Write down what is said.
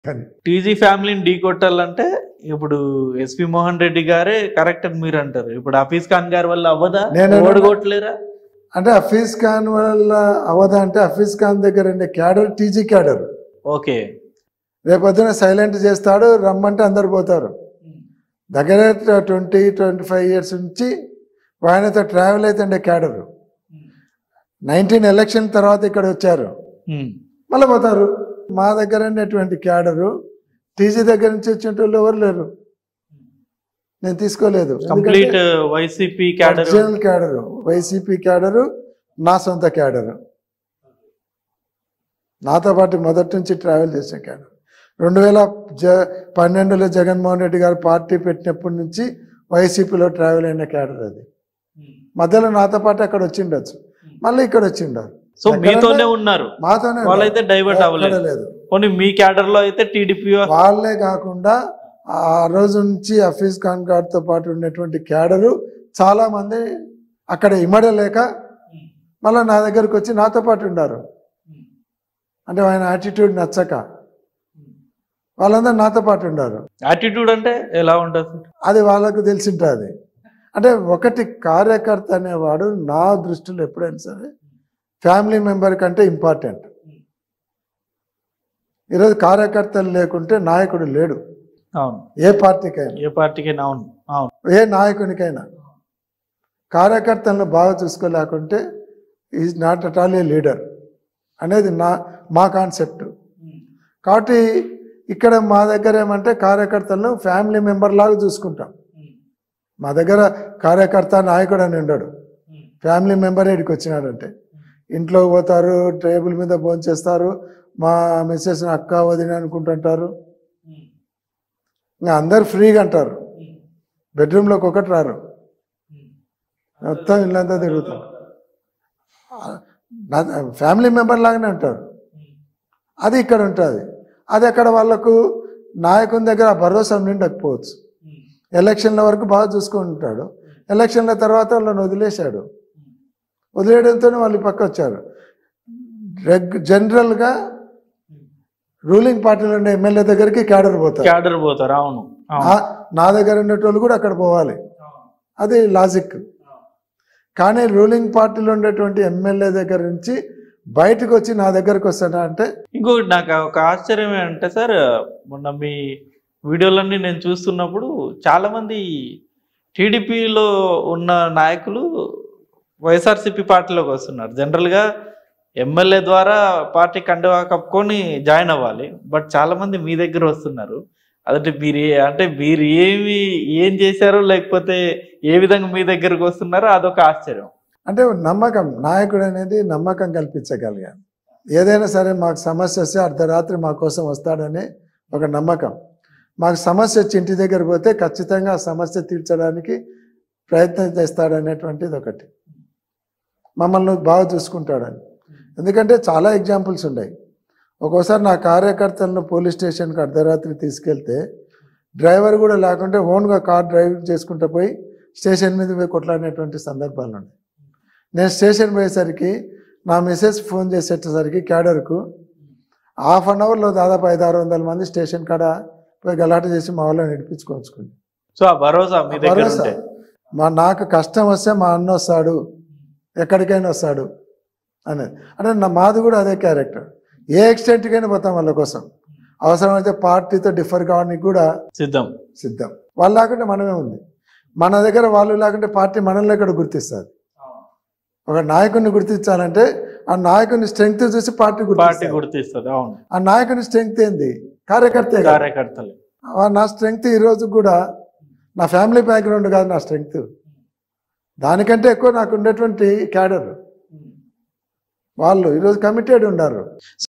కానీ టీజీ ఫ్యామిలీని ఢీ కొట్టాలంటే ఇప్పుడు ఎస్పి మోహన్ రెడ్డి గారే కరెక్ట్ అని మీరు అంటారు ఇప్పుడు హఫీజ్ ఖాన్ గారి వల్ల అవ్వదా నేను- ఓడగొట్టలేరా అంటే హఫీజ్ ఖాన్ వల్ల అవదా అంటే హఫీజ్ ఖాన్ దగ్గర ఉండే క్యాడర్ టీజీ క్యాడర్ ఓకే రేపొద్దున సైలెంట్ చేస్తాడు రమ్మంటే అందరు పోతారు దగ్గర ట్వంటీ ట్వంటీ ఫైవ్ ఇయర్స్ నుంచి ఆయనతో ట్రావెల్ అవుతుండే క్యాడర్ నైన్టీన్ ఎలక్షన్ తర్వాత ఇక్కడ వచ్చారు ఉమ్. మళ్ళీ పోతారు మా దగ్గర ఉన్నటువంటి క్యాడరు టీజీ దగ్గర నుంచి వచ్చిన వాళ్ళు ఎవరు లేరు నేను తీసుకోలేదు complete YCP cadre original cadre YCP cadre నా సొంత క్యాడరు నాతో పాటు మొదటి నుంచి ట్రావెల్ చేసిన క్యాడర్ రెండు వేల జ పన్నెండులో జగన్మోహన్ రెడ్డి గారు పార్టీ పెట్టినప్పటి నుంచి వైసీపీలో ట్రావెల్ అయిన క్యాడర్ అది మధ్యలో నాతో పాటు అక్కడ వచ్చిండొచ్చు మళ్ళీ ఇక్కడ వచ్చిండారు సో మీతోనే ఉన్నారు మాతోనే వాళ్ళైతే డైవర్ట్ ఎక్కడ అవ్వలేదు లేదు పోనీ మీ క్యాడర్ లో అయితే టీడీపీ వాళ్ళే కాకుండా ఆ రోజు నుంచి హఫీజ్ ఖాన్ గారితో పాటు ఉన్నటువంటి క్యాడరు చాలా మంది అక్కడ ఇమడలేక మళ్ళీ నా దగ్గరకు వచ్చి నాతో పాటు ఉండారు అంటే ఆయన యాటిట్యూడ్ నచ్చక వాళ్ళందరూ నాతో పాటు ఉండారు యాటిట్యూడ్ అంటే ఎలా ఉంటుంది అది వాళ్ళకు తెలిసింటుంది అంటే ఒకటి కార్యకర్త అనేవాడు నా దృష్టిలో ఎప్పుడైనా సరే ఫ్యామిలీ మెంబర్ కంటే ఇంపార్టెంట్ ఈరోజు కార్యకర్తలు లేకుంటే నాయకుడు లేడు అవును ఏ పార్టీకైనా ఏ పార్టీకి అవును అవును ఏ నాయకునికైనా కార్యకర్తలను బాగా చూసుకోలేకుంటే is not at all a leader అనేది నా మా కాన్సెప్ట్ కాబట్టి ఇక్కడ మా దగ్గర ఏమంటే కార్యకర్తలను ఫ్యామిలీ మెంబర్ లాగా చూసుకుంటాం మా దగ్గర కార్యకర్త నాయకుడు అని ఉండడు ఫ్యామిలీ మెంబర్ ఇక్కడికి వచ్చినాడంటే ఇంట్లో పోతారు టేబుల్ మీద భోంచేస్తారు మా మిస్సెస్ అక్క వదిన అనుకుంటుంటారు ఇంకా అందరు ఫ్రీగా అంటారు బెడ్రూమ్లోకి ఒకటి రారు మొత్తం ఇల్లంతా తిరుగుతారు నా ఫ్యామిలీ మెంబర్ లాగానే ఉంటారు అది ఇక్కడ ఉంటుంది అది అక్కడ వాళ్ళకు నాయకుని దగ్గర ఆ భరోసా నిండకపోవచ్చు ఎలక్షన్ల వరకు బాగా చూసుకుంటాడు ఎలక్షన్ల తర్వాత వాళ్ళని వదిలేశాడు వదిలేయడంతో వాళ్ళు ఈ పక్క వచ్చారు రెగ్ జనరల్గా రూలింగ్ పార్టీలో ఉండే ఎమ్మెల్యే దగ్గరికి క్యాడర్ పోతారు క్యాడర్ పోతారు అవును అవును నా- నా దగ్గర ఉండేటోళ్ళు కూడా అక్కడ పోవాలి అది లాజిక్ కానీ రూలింగ్ పార్టీలో ఉండేటువంటి ఎమ్మెల్యే దగ్గర నుంచి బయటకు వచ్చి నా దగ్గరకు వస్తాడా అంటే ఇంకొకటి నాకు ఒక ఆశ్చర్యం ఏంటంటే సార్ మొన్న మీ వీడియోలన్నీ నేను చూస్తున్నప్పుడు చాలా మంది టీడీపీలో ఉన్న నాయకులు వైఎస్ఆర్సీపీ పార్టీలోకి వస్తున్నారు జనరల్గా ఎమ్మెల్యే ద్వారా పార్టీ కండువా కప్పుకొని జాయిన్ అవ్వాలి బట్ చాలా మంది మీ దగ్గర వస్తున్నారు అదంటే మీరు ఏ- అంటే మీరు ఏమి ఏం చేశారో లేకపోతే ఏ విధంగా మీ దగ్గరకు వస్తున్నారో అదొక ఆశ్చర్యం అంటే నమ్మకం నాయకుడు అనేది నమ్మకం కల్పించగలిగాను ఏదైనా సరే మాకు సమస్య వస్తే అర్ధరాత్రి మా కోసం వస్తాడనే ఒక నమ్మకం మాకు సమస్య వచ్చి ఇంటి దగ్గర పోతే ఖచ్చితంగా ఆ సమస్య తీర్చడానికి ప్రయత్నం చేస్తాడనేటువంటిది ఒకటి మమ్మల్ని బాగా చూసుకుంటాడని ఎందుకంటే చాలా ఎగ్జాంపుల్స్ ఉన్నాయి ఒక్కోసారి నా కార్యకర్తలను పోలీస్ స్టేషన్కి అర్ధరాత్రి తీసుకెళ్తే డ్రైవర్ కూడా లేకుంటే ఓన్గా కార్ డ్రైవింగ్ చేసుకుంటూ పోయి స్టేషన్ మీద పోయి కొట్లాడినటువంటి సందర్భాలు ఉన్నాయి నేను స్టేషన్ పోయేసరికి నా మెసేజ్ ఫోన్ చేసేటసరికి క్యాడర్కు హాఫ్ అన్ అవర్లో దాదాపు ఐదు ఆరు వందల మంది స్టేషన్ కాడ పోయి గలాట చేసి మా వాళ్ళని నడిపించుకోవచ్చుకుంది సో ఆ భరోసా మీ దగ్గర భరోసా. ఉంటే మా నాకు కష్టం వస్తే మా అన్న వస్తాడు ఎక్కడికైనా వస్తాడు అనేది అంటే నా మాది కూడా అదే క్యారెక్టర్ ఏ ఎక్స్టెంట్కైనా పోతాం వాళ్ళ కోసం అవసరమైతే పార్టీతో డిఫర్ కావడానికి కూడా సిద్ధం సిద్ధం వాళ్ళు లేకుంటే మనమే ఉంది మన దగ్గర వాళ్ళు లేకుంటే పార్టీ మనల్ని ఎక్కడ గుర్తిస్తుంది ఒక నాయకుడిని గుర్తించాలంటే ఆ నాయకుని స్ట్రెంగ్త్ చూసి పార్టీ పార్టీ గుర్తిస్తుంది గుర్తిస్తుంది అవును ఆ నాయకుని స్ట్రెంగ్త్ ఏంది కార్యకర్తే కదా. కార్యకర్తలు ఆ నా స్ట్రెంగ్త్ ఈ రోజు కూడా నా ఫ్యామిలీ బ్యాక్గ్రౌండ్ కాదు నా స్ట్రెంగ్త్ దానికంటే ఎక్కువ నాకు ఉండేటువంటి క్యాడర్ వాళ్ళు ఈరోజు కమిటెడ్ ఉన్నారు